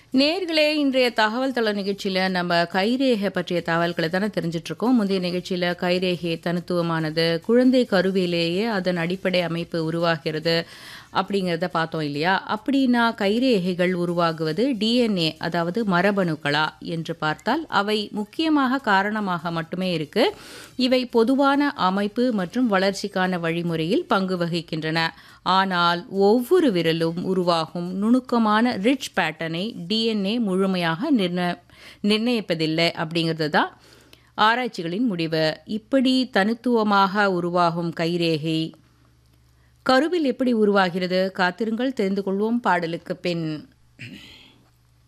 நேர்களே இன்றைய தகவல் தள நிகழ்ச்சியில் நம்ம கைரேகை பற்றிய தகவல்களை தானே தெரிஞ்சிட்டு இருக்கோம் முந்தைய நிகழ்ச்சியில் கைரேகை தனித்துவமானது குழந்தை கருவிலேயே அதன் அடிப்படை அமைப்பு உருவாகிறது அப்படிங்கிறத பார்த்தோம் இல்லையா அப்படின்னா கைரேகைகள் உருவாகுவது டிஎன்ஏ அதாவது மரபணுக்களா என்று பார்த்தால் அவை முக்கியமாக காரணமாக மட்டுமே இருக்கு இவை பொதுவான அமைப்பு மற்றும் வளர்ச்சிக்கான வழிமுறையில் பங்கு வகிக்கின்றன ஆனால் ஒவ்வொரு விரலும் உருவாகும் நுணுக்கமான ரிச் பேட்டர்னை டிஎன்ஏ முழுமையாக நிர்ண நிர்ணயிப்பதில்லை அப்படிங்கிறது தான் ஆராய்ச்சிகளின் முடிவு இப்படி தனித்துவமாக உருவாகும் கைரேகை கருவில் எப்படி உருவாகிறது காத்திருங்கள் தெரிந்து கொள்வோம் பாடலுக்கு பின்